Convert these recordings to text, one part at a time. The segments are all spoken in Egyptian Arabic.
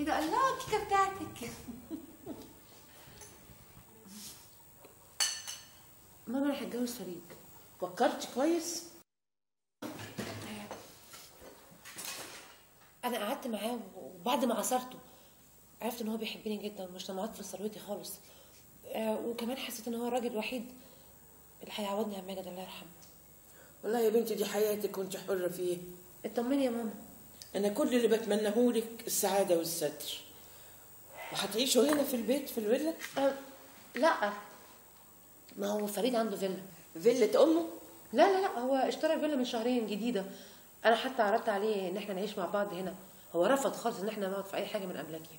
ده الله الكيكه بتاعتك ماما انا هتجوز فريد فكرت كويس انا قعدت معاه وبعد ما عصرته عرفت ان هو بيحبني جدا ومش طمعت في ثروتي خالص آه، وكمان حسيت ان هو الراجل الوحيد اللي هيعوضني عن ماجد الله يرحمه والله يا بنتي دي حياتك وانت حرة فيها اطمني يا ماما انا كل اللي بتمناه لك السعادة والستر وهتعيشوا هنا في البيت في الفيلا آه، لا ما هو فريد عنده فيلا فيلة امه لا لا لا هو اشترى فيلا من شهرين جديده انا حتى عرضت عليه ان احنا نعيش مع بعض هنا هو رفض خالص ان احنا نقعد في اي حاجه من املاكي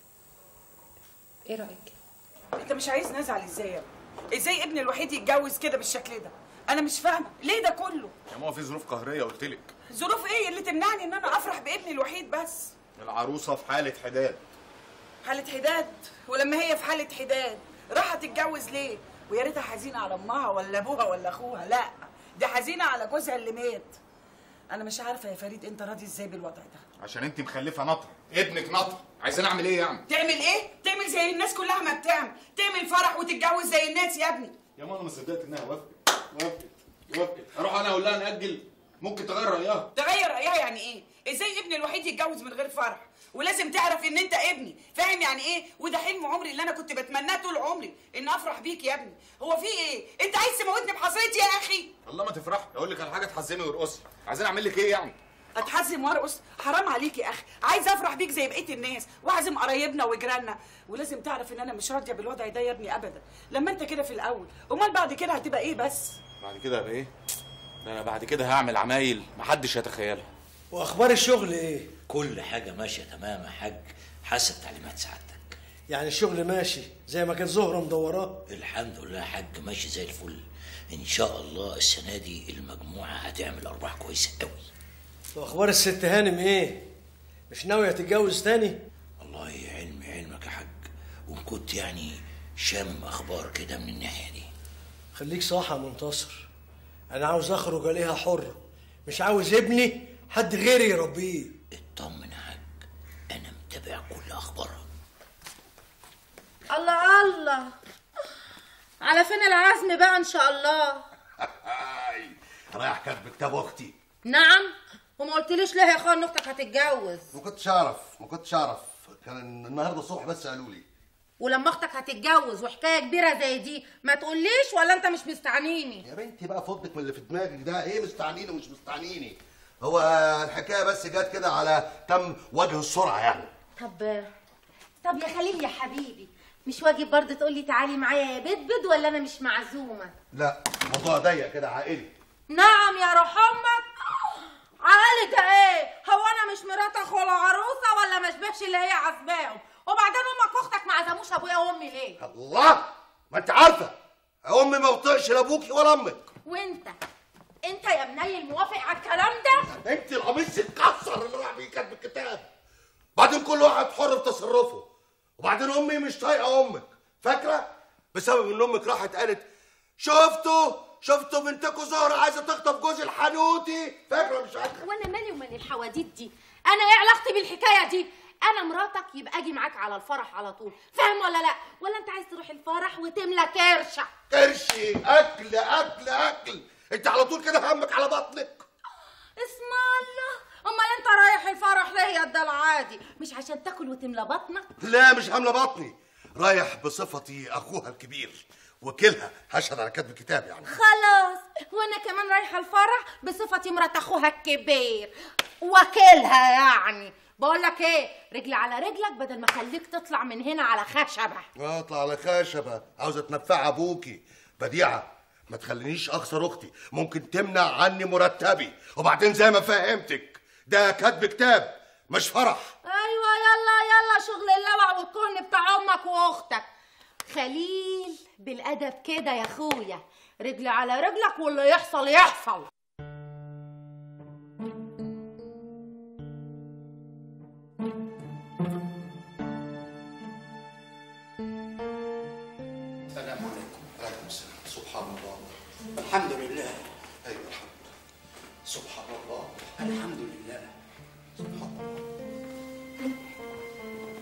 ايه رايك انت مش عايز نزعل ازاي يا ابني؟ ازاي ابني الوحيد يتجوز كده بالشكل ده انا مش فاهمه ليه ده كله يا ماما في ظروف قهريه قلت لك ظروف ايه اللي تمنعني ان انا افرح بابني الوحيد بس العروسه في حاله حداد حاله حداد ولما هي في حاله حداد راحت تتجوز ليه ويا ريتها حزينه على امها ولا ابوها ولا اخوها لا دي حزينه على جوزها اللي مات انا مش عارفه يا فريد انت راضي ازاي بالوضع ده عشان انت مخلفه نطر ابنك نطر عايزين اعمل ايه يعني تعمل ايه تعمل زي الناس كلها ما بتعمل تعمل فرح وتتجوز زي الناس يا ابني يا ماما ما صدقت انها وافقت وافقت وافقت اروح انا اقول لها ناجل ممكن تغير رايها تغير رايها يعني ايه ازاي ابني الوحيد يتجوز من غير فرح ولازم تعرف ان انت ابني فاهم يعني ايه وده حلم عمري اللي انا كنت بتمناه طول عمري ان افرح بيك يا ابني هو في ايه انت عايز تموتني بحصيتي يا اخي الله ما تفرحي اقول لك على حاجه تحزمي وارقصي عايزين اعمل لك ايه يعني اتحزم وارقص حرام عليك يا اخي عايز افرح بيك زي بقيه الناس واعزم قرايبنا وجيراننا ولازم تعرف ان انا مش راضيه بالوضع ده يا ابني ابدا لما انت كده في الاول امال بعد كده هتبقى ايه بس بعد كده هبقى ايه ده انا بعد كده هعمل عمايل محدش يتخيلها واخبار الشغل ايه كل حاجة ماشية تمام يا حاج حسب تعليمات سعادتك يعني الشغل ماشي زي ما كانت زهره مدوراه الحمد لله يا حاج ماشي زي الفل ان شاء الله السنة دي المجموعة هتعمل ارباح كويسة قوي واخبار الست هانم ايه مش ناويه تتجوز تاني والله علم علمك يا حاج وان كنت يعني شامم اخبار كده من الناحية دي خليك صاحي يا منتصر انا عاوز اخرج الاقيها حره مش عاوز ابني حد غيري يربيه اطمن يا حاج انا متابع كل اخبارها الله الله على فين العزم بقى ان شاء الله هاي رايح كاتب كتاب اختي نعم وما قلتليش ليه يا اخويا ان اختك هتتجوز ما كنتش اعرف ما كنتش اعرف كان النهارده الصبح بس قالوا لي ولما اختك هتتجوز وحكايه كبيره زي دي ما تقوليش ولا انت مش مستعنيني يا بنتي بقى فضك من اللي في دماغك ده ايه مستعنيني ومش مستعنيني هو الحكايه بس جت كده على تم وجه السرعه يعني طب طب يا خليل يا حبيبي مش واجب برضه تقولي تعالي معايا يا بدبد ولا انا مش معزومه لا الموضوع ضيق كده عائلي نعم يا روح امك عقلي ده ايه هو انا مش مرات اخو ولا عروسه ولا ما اشبهش اللي هي عزباهم وبعدين امك واختك ما عزموش ابويا وامي ليه الله ما انت عارفه امي ما بطيقش لا ابوكي ولا امك وانت انت يا منيل موافق على الكلام ده انت القميص اتكسر اللي راح بيه كاتب الكتاب بعدين كل واحد حر في تصرفه وبعدين امي مش طايقه امك فاكره بسبب ان امك راحت قالت شفتوا شفتوا بنتكم زهره عايزه تخطف جوز الحنوتي فاكره مش فاكره وانا مالي ومال الحواديت دي انا ايه علاقتي بالحكايه دي انا مراتك يبقى اجي معاك على الفرح على طول فاهم ولا لا ولا انت عايز تروح الفرح وتملى كرشه قرشي اكل اكل اكل انت على طول كده همك على بطنك اسم الله امال انت رايح الفرح ليه يا ده العادي مش عشان تاكل وتملى بطنك لا مش حامله بطني رايح بصفتي اخوها الكبير وكيلها هشهد على كتب الكتاب يعني خلاص وانا كمان رايحه الفرح بصفتي مرات اخوها الكبير وكيلها يعني بقول لك ايه رجلي على رجلك بدل ما اخليك تطلع من هنا على خشبه اطلع على خشبه عاوزه تنفع ابوكي بديعه ما تخلينيش اخسر اختي ممكن تمنع عني مرتبي وبعدين زي ما فهمتك ده كتب كتاب مش فرح ايوه يلا يلا شغل اللوع والكهن بتاع امك واختك خليل بالادب كده يا اخويا رجلي على رجلك واللي يحصل يحصل السلام عليكم عليكم السلام سبحان الله الحمد لله ايوه الحمد سبحان الله الحمد لله سبحان الله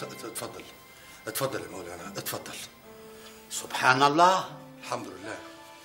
ات- اتفضل اتفضل يا مولانا اتفضل سبحان الله الحمد لله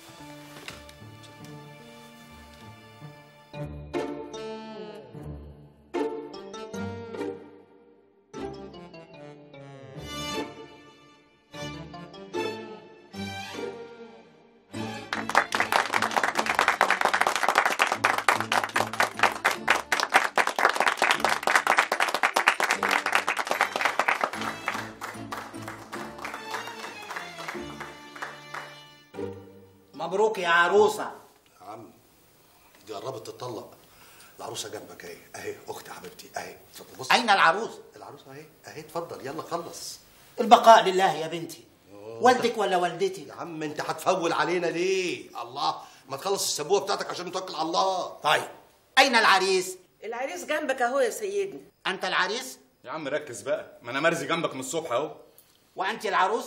مبروك يا عروسة يا عم دي قربت تطلق العروسه جنبك اهي اهي اختي حبيبتي اهي اتفضل بص أين العروس؟ العروسه اهي اهي اتفضل يلا خلص البقاء لله يا بنتي والدك ولا والدتي يا عم انت هتفول علينا ليه الله ما تخلص السبوه بتاعتك عشان نتوكل على الله طيب أين العريس؟ العريس جنبك اهو يا سيدنا أنت العريس يا عم ركز بقى ما انا مرزي جنبك من الصبح اهو وأنت العروس؟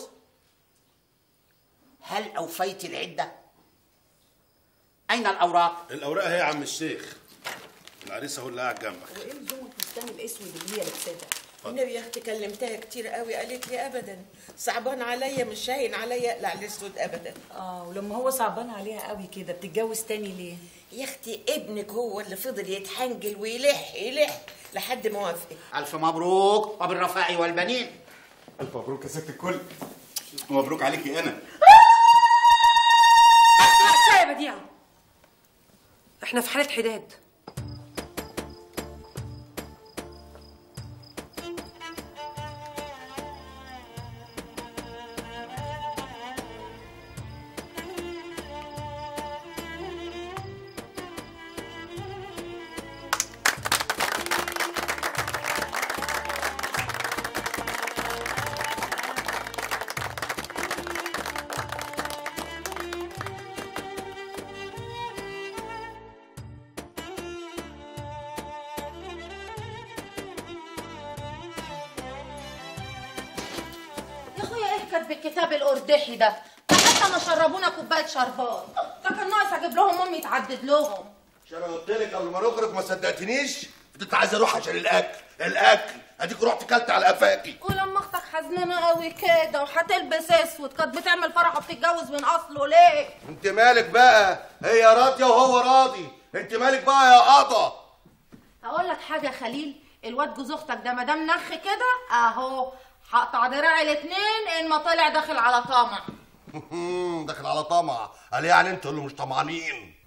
هل أوفيت العدة؟ أين الأوراق؟ الاوراق اهي يا عم الشيخ العريس اهو اللي قاعد جنبك وايه لزوم الفستان الاسود اللي هي لابساه ده النبي يا اختي كلمتها كتير قوي قالت لي ابدا صعبان عليا مش هاين عليا اقلع الاسود ابدا اه ولما هو صعبان عليها قوي كده بتتجوز تاني ليه يا اختي ابنك هو اللي فضل يتحنجل ويلح يلح لحد ما وافق ألف مبروك وبالرفاء والبنين الف مبروك يا ست الكل ومبروك عليكي انا يا بديعة احنا في حالة حداد يا اخويا ايه كاتب الكتاب الاردحي ده ده حتى ما شربونا كوبايه شربات ده كان ناقص اجيب لهم امي تعدد لهم مش انا قلت لك قبل ما نخرج ما صدقتنيش كنت عايز اروح عشان الاكل الاكل اديك رحت كلت على قفاكي ولما اختك حزنانه قوي كده وهتلبس اسود كانت بتعمل فرح وبتتجوز من اصله ليه انت مالك بقى هي راضيه وهو راضي انت مالك بقى يا قضا هقول لك حاجه يا خليل الواد جوز اختك ده ما دام نخ كده اهو هقطع دراعي الاتنين ان ما طلع داخل على طمع داخل على طمع قال يعني انتوا اللي مش طمعانين